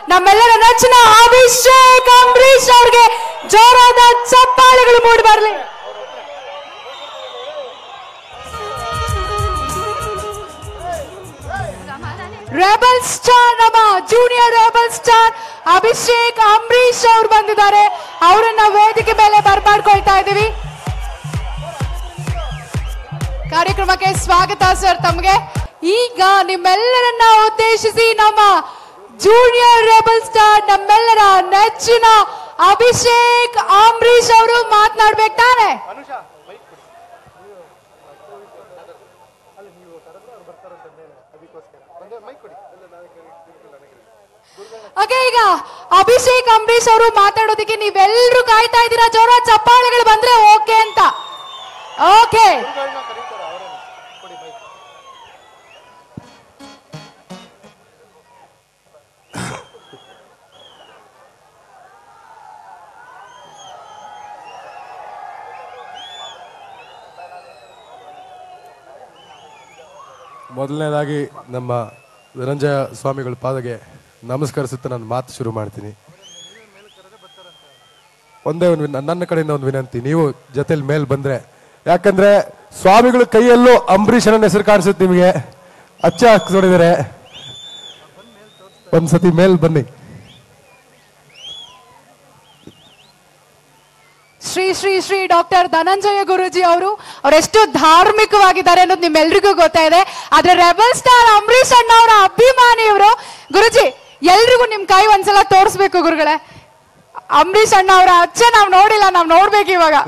ನಮ್ಮೆಲ್ಲರ ನೆಚ್ಚಿನ ಅಭಿಷೇಕ್ ಅಂಬರೀಶ್ ಅವ್ರಿಗೆ ಜೋರಾದ ಚಪ್ಪಾಳೆಗಳು ಮೂಡಿ ಬರಲಿ ರೆಬಲ್ ಸ್ಟಾರ್ ನಮ್ಮ junior rebel star Abhishek Ambareesh ಅವ್ರು ಬಂದಿದ್ದಾರೆ ಅವರನ್ನ ವೇದಿಕೆ ಮೇಲೆ ಬರ್ಮಾಡ್ಕೊಳ್ತಾ ಇದ್ದೀವಿ ಕಾರ್ಯಕ್ರಮಕ್ಕೆ ಸ್ವಾಗತ ಸರ್ ತಮಗೆ ಈಗ ನಿಮ್ಮೆಲ್ಲರನ್ನ ಉದ್ದೇಶಿಸಿ ನಮ್ಮ ಜೂನಿಯರ್ ರೆಬಲ್ ಸ್ಟಾರ್ ನಮ್ಮೆಲ್ಲರ ನೆಚ್ಚಿನ ಅಭಿಷೇಕ್ ಅಂಬರೀಶ್ ಅವರು ಮಾತನಾಡ್ಬೇಕು ತಾನೆ ಓಕೆ ಈಗ ಅಭಿಷೇಕ್ ಅಂಬರೀಶ್ ಅವರು ಮಾತಾಡೋದಕ್ಕೆ ನೀವೆಲ್ಲರೂ ಕಾಯ್ತಾ ಇದ್ದೀರಾ ಜೋರ ಚಪ್ಪಾಳೆಗಳು ಬಂದ್ರೆ ಓಕೆ ಅಂತ ಓಕೆ ಮೊದಲನೇದಾಗಿ ನಮ್ಮ ಧನಂಜಯ ಸ್ವಾಮಿಗಳ ಪಾದಗೆ ನಮಸ್ಕರಿಸುತ್ತಾ ನಾನು ಮಾತು ಶುರು ಮಾಡ್ತೀನಿ ಒಂದೇ ಒಂದು ವಿನ- ನನ್ನ ಕಡೆಯಿಂದ ಒಂದು ವಿನಂತಿ ನೀವು ಜೊತೆಲಿ ಮೇಲ್ ಬಂದ್ರೆ ಯಾಕಂದ್ರೆ ಸ್ವಾಮಿಗಳ ಕೈಯಲ್ಲೂ ಅಂಬರೀಷನ ಹೆಸರು ಕಾಣಿಸುತ್ತೆ ನಿಮಗೆ ಅಚ್ಚ ಹಾಕ್ಸೋಡಿದ್ದಾರೆ ಒಂದ್ಸತಿ ಮೇಲ್ ಬನ್ನಿ ಶ್ರೀ ಶ್ರೀ ಶ್ರೀ ಡಾಕ್ಟರ್ ಧನಂಜಯ ಗುರುಜಿ ಅವರು ಅವರೆಷ್ಟು ಧಾರ್ಮಿಕವಾಗಿದ್ದಾರೆ ಅನ್ನೋದು ನಿಮ್ಮೆಲ್ರಿಗೂ ಗೊತ್ತಾಯಿದೆ ಆದ್ರೆ ರೆಬಲ್ ಸ್ಟಾರ್ ಅಂಬರೀಶ್ ಅಣ್ಣ ಅವರ ಅಭಿಮಾನಿ ಇವರು ಗುರುಜಿ ಎಲ್ರಿಗೂ ನಿಮ್ ಕೈ ಒಂದ್ಸಲ ತೋರಿಸ್ಬೇಕು ಗುರುಗಳೇ ಅಂಬರೀಶ್ ಅಣ್ಣ ಅವರ ಅಚ್ಚ ನಾವ್ ನೋಡಿಲ್ಲ ನಾವ್ ನೋಡ್ಬೇಕು ಇವಾಗ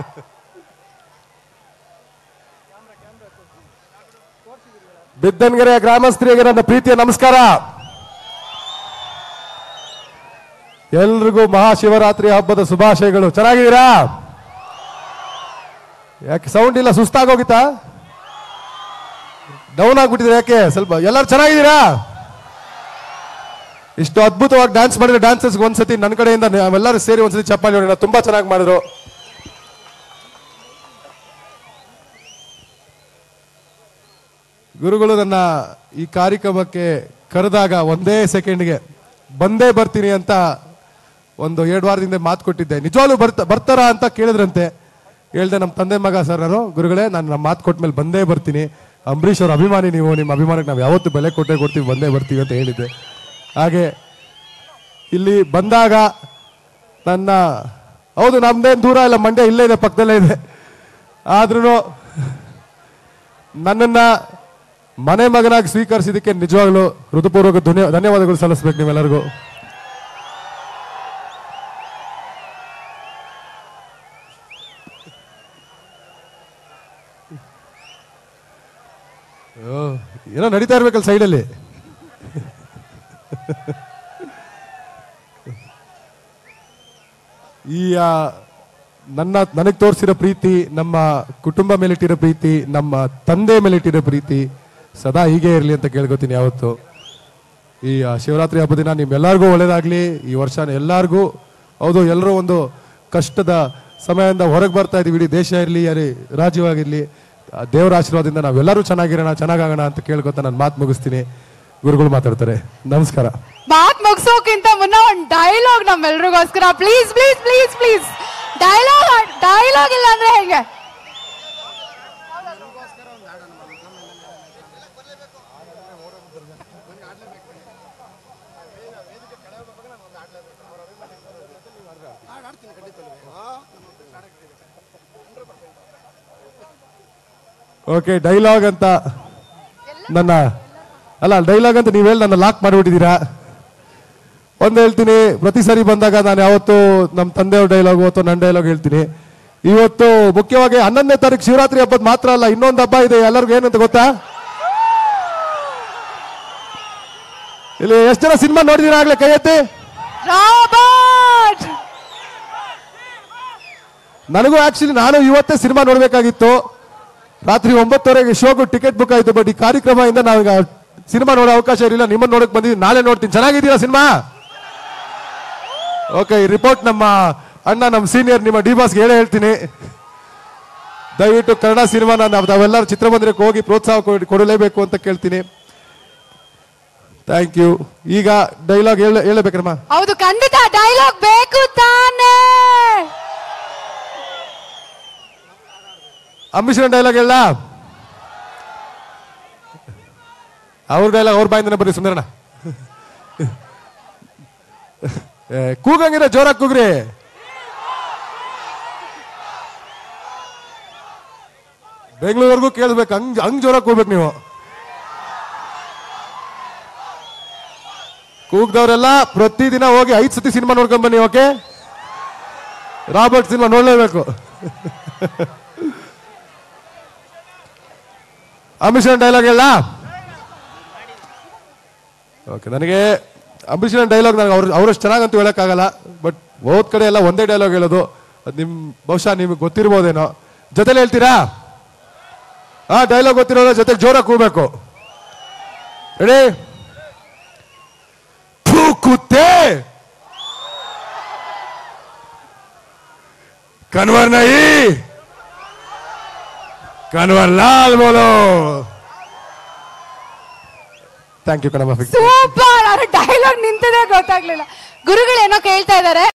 ಬಿದ್ದನ್ಗೆರೆ ಗ್ರಾಮಸ್ಥರಿಗೆ ನನ್ನ ಪ್ರೀತಿಯ ನಮಸ್ಕಾರ ಎಲ್ರಿಗೂ ಮಹಾಶಿವರಾತ್ರಿ ಹಬ್ಬದ ಶುಭಾಶಯಗಳು ಚೆನ್ನಾಗಿದ್ದೀರಾ ಯಾಕೆ ಸೌಂಡ್ ಇಲ್ಲ ಸುಸ್ತಾಗೋಗಿತ್ತಾ ಡೌನ್ ಆಗ್ಬಿಟ್ಟಿದೆ ಯಾಕೆ ಸ್ವಲ್ಪ ಎಲ್ಲರೂ ಚೆನ್ನಾಗಿದ್ದೀರಾ ಇಷ್ಟು ಅದ್ಭುತವಾಗಿ ಡ್ಯಾನ್ಸ್ ಮಾಡಿದ್ರೆ ಡ್ಯಾನ್ಸಸ್ ಒಂದ್ಸತಿ ನನ್ನ ಕಡೆಯಿಂದ ನಾವೆಲ್ಲರೂ ಸೇರಿ ಒಂದ್ಸತಿ ಚಪ್ಪಾಳಿ ಹೊಡೆಯೋಣ ತುಂಬಾ ಚೆನ್ನಾಗಿ ಮಾಡಿದ್ರು ಗುರುಗಳು ನನ್ನ ಈ ಕಾರ್ಯಕ್ರಮಕ್ಕೆ ಕರೆದಾಗ ಒಂದೇ ಸೆಕೆಂಡ್ಗೆ ಬಂದೇ ಬರ್ತೀನಿ ಅಂತ ಒಂದು ಎರಡು ವಾರದಿಂದ ಮಾತು ಕೊಟ್ಟಿದ್ದೆ ನಿಜವಾಗ್ಲೂ ಬರ್ತ ಬರ್ತಾರಾ ಅಂತ ಕೇಳಿದ್ರಂತೆ ಹೇಳ್ದೆ ನಮ್ಮ ತಂದೆ ಮಗ ಸರ್ ನಾನು ಗುರುಗಳೇ ನಾನು ನಮ್ಮ ಮಾತು ಕೊಟ್ಟ ಮೇಲೆ ಬಂದೇ ಬರ್ತೀನಿ ಅಂಬರೀಷ್ ಅವ್ರ ಅಭಿಮಾನಿ ನೀವು ನಿಮ್ಮ ಅಭಿಮಾನಕ್ಕೆ ನಾವು ಯಾವತ್ತೂ ಬೆಲೆ ಕೊಟ್ಟೇ ಕೊಡ್ತೀವಿ ಬಂದೇ ಬರ್ತೀವಿ ಅಂತ ಹೇಳಿದ್ದೆ ಹಾಗೆ ಇಲ್ಲಿ ಬಂದಾಗ ನನ್ನ ಹೌದು ನಮ್ದೇನು ದೂರ ಇಲ್ಲ ಮಂಡ್ಯ ಇಲ್ಲೇ ಇದೆ ಪಕ್ಕದಲ್ಲೇ ಇದೆ ಆದ್ರೂ ನನ್ನನ್ನ ಮನೆ ಮಗನಾಗಿ ಸ್ವೀಕರಿಸಿದ್ದಕ್ಕೆ ನಿಜವಾಗ್ಲೂ ಹೃದಯಪೂರ್ವಕ ಧನ್ಯ ಧನ್ಯವಾದಗಳು ಸಲ್ಲಿಸ್ಬೇಕು ನೀವೆಲ್ಲರಿಗೂ ಓ, ಏನೋ ನಡೀತಾ ಇರ್ಬೇಕಲ್ಲ ಸೈಡಲ್ಲಿ ಈ ಆ, ನನ್ನ ನನಗೆ ತೋರಿಸಿರೋ ಪ್ರೀತಿ ನಮ್ಮ ಕುಟುಂಬ ಮೇಲಿಟ್ಟಿರೋ ಪ್ರೀತಿ ನಮ್ಮ ತಂದೆ ಮೇಲಿಟ್ಟಿರೋ ಪ್ರೀತಿ ಸದಾ ಹೀಗೆ ಇರಲಿ ಅಂತ ಕೇಳ್ಕೊತೀನಿ ಯಾವತ್ತು ಈ ಆ, ಶಿವರಾತ್ರಿ ಹಬ್ಬದ ದಿನ ನಿಮ್ಮೆಲ್ಲರಿಗೂ ಒಳ್ಳೇದಾಗ್ಲಿ ಈ ವರ್ಷ ಎಲ್ಲರಿಗೂ ಹೌದು ಎಲ್ಲರೂ ಒಂದು ಕಷ್ಟದ ಸಮಯದಿಂದ ಹೊರಗೆ ಬರ್ತಾ ಇದೀವಿ ಇಡೀ ದೇಶ ಇರಲಿ ಯಾರೇ ರಾಜ್ಯವಾಗಿರಲಿ ಆ ದೇವರ ಆಶೀರ್ವಾದದಿಂದ ನಾವೆಲ್ಲರೂ ಚೆನ್ನಾಗಿರೋಣ ಚೆನ್ನಾಗಾಗೋಣ ಅಂತ ಕೇಳ್ಕೊತ ನಾನು ಮಾತು ಮುಗಿಸ್ತೀನಿ ಗುರುಗಳು ಮಾತಾಡ್ತಾರೆ ನಮಸ್ಕಾರ ಮಾತ್ ಮುಗಿಸೋಕ್ಕಿಂತ ಮುನ್ನ ಒಂದು ಡೈಲಾಗ್ ನಮ್ಮೆಲ್ರಿಗೋಸ್ಕರ please please please please dialogue dialogue ಇಲ್ಲ ಅಂದ್ರೆ ಹೇಗೆ ಓಕೆ ಡೈಲಾಗ್ ಅಂತ ನನ್ನ ಅಲ್ಲ ಡೈಲಾಗ್ ಅಂತ ನೀವು ಹೇಳಿ ನನ್ನ ಲಾಕ್ ಮಾಡಿಬಿಟ್ಟಿದ್ದೀರಾ ಒಂದು ಹೇಳ್ತೀನಿ ಪ್ರತಿ ಸರಿ ಬಂದಾಗ ನಾನು ಯಾವತ್ತು ನಮ್ಮ ತಂದೆಯವ್ರ ಡೈಲಾಗು ಅಥವಾ ನನ್ನ ಡೈಲಾಗ್ ಹೇಳ್ತೀನಿ ಇವತ್ತು ಮುಖ್ಯವಾಗಿ ಹನ್ನೊಂದನೇ ತಾರೀಕು ಶಿವರಾತ್ರಿ ಹಬ್ಬದ ಮಾತ್ರ ಅಲ್ಲ ಇನ್ನೊಂದು ಹಬ್ಬ ಇದೆ ಎಲ್ಲರಿಗೂ ಏನಂತ ಗೊತ್ತಾ ಇಲ್ಲಿ ಎಷ್ಟು ಜನ ಸಿನಿಮಾ ನೋಡಿದೀರಾ ಆಗ್ಲೇ ಕೈ ಎತ್ತಿ ರಾಬರ್ಟ್ ನನಗೂ ಆಕ್ಚುಲಿ ನಾನು ಇವತ್ತೇ ಸಿನಿಮಾ ನೋಡಬೇಕಾಗಿತ್ತು ರಾತ್ರಿ ಒಂಬತ್ತುವರೆಗೆ ಶೋಗೂ ಟಿಕೆಟ್ ಬುಕ್ ಆಯ್ತು ಬಟ್ ಈ ಕಾರ್ಯಕ್ರಮದಿಂದ ನಾವೀಗ ಸಿನಿಮಾ ನೋಡೋ ಅವಕಾಶ ಇರಲಿಲ್ಲ ನಿಮ್ಮನ್ನ ನೋಡಕ್ ಬಂದಿದ್ದೀನಿ ನಾಳೆ ನೋಡ್ತೀನಿ ಚೆನ್ನಾಗಿದ್ದೀರಾ ಸಿನಿಮಾ ಓಕೆ ಈ ರಿಪೋರ್ಟ್ ನಮ್ಮ ಅಣ್ಣ ನಮ್ಮ ಸೀನಿಯರ್ ನಿಮ್ಮ ಡಿ ಬಾಸ್ಗೆ ಹೇಳೇ ಹೇಳ್ತೀನಿ ದಯವಿಟ್ಟು ಕನ್ನಡ ಸಿನಿಮಾನ ನಾವು ನಾವೆಲ್ಲರೂ ಚಿತ್ರಮಂದಿರಕ್ಕೆ ಹೋಗಿ ಪ್ರೋತ್ಸಾಹ ಕೊಡ್- ಕೊಡಲೇಬೇಕು ಅಂತ ಕೇಳ್ತೀನಿ ಥ್ಯಾಂಕ್ ಯು ಈಗ ಡೈಲಾಗ್ ಹೇಳ ಹೇಳಬೇಕಮ್ಮ ಹೌದು ಖಂಡಿತ ಡೈಲಾಗ್ ಬೇಕು ತಾನೇ ಅಂಬಿಷನ್ ಡೈಲಾಗ್ ಹೇಳ ಅವ್ರ ಡೈಲಾಗ್ ಅವ್ರ ಬಾಯಿಂದನೇ ಬರ್ರಿ ಸುಂದರಣ್ಣ ಏ, ಕೂಗಂಗಿರ ಜೋರಾಗಿ ಕೂಗ್ರಿ ಬೆಂಗಳೂರಿಗೂ ಕೇಳ್ಬೇಕು ಹಂಗ್ ಹಂಗ್ ಜೋರಾಗಿ ಕೂಗ್ಬೇಕು ನೀವು ಕೂಗ್ದವ್ರೆಲ್ಲ ಪ್ರತಿದಿನ ಹೋಗಿ ಐದ್ ಸತಿ ಸಿನಿಮಾ ನೋಡ್ಕೊಂಡ್ ಬನ್ನಿ ಓಕೆ ರಾಬರ್ಟ್ ಸಿನಿಮಾ ನೋಡ್ಲೇಬೇಕು ಅಂಬಿಷನ್ ಡೈಲಾಗ್ ಹೇಳ ಓಕೆ ನನಗೆ ಅಂಬಿಷನ್ ಡೈಲಾಗ್ ನನಗೆ ಅವ್ರ ಅವರಷ್ಟು ಚೆನ್ನಾಗಂತೂ ಹೇಳೋಕ್ಕಾಗಲ್ಲ ಬಟ್ ಹೋದ್ ಕಡೆ ಎಲ್ಲ ಒಂದೇ ಡೈಲಾಗ್ ಹೇಳೋದು ಅದು ನಿಮ್ ಬಹುಶಃ ನಿಮಗೆ ಗೊತ್ತಿರ್ಬೋದೇನೋ ಜೊತೆಲಿ ಹೇಳ್ತೀರಾ ಹಾ ಡೈಲಾಗ್ ಗೊತ್ತಿರೋದ್ರ ಜೊತೆಗೆ ಜೋರಾಗಿ ಕೂಗಬೇಕು ರೆಡಿ ಕುತ್ತೆ ಕನ್ವರ್ ನಹಿ ಕನ್ವರ್ ಲಾಲ್ ಬೋಲೋ ಥ್ಯಾಂಕ್ ಯು ಕಣಮ್ಮ ಸೂಪರ್ ಅವ್ರ ಡೈಲಾಗ್ ನಿಂತದೇ ಗೊತ್ತಾಗ್ಲಿಲ್ಲ ಗುರುಗಳು ಏನೋ ಕೇಳ್ತಾ ಇದಾರೆ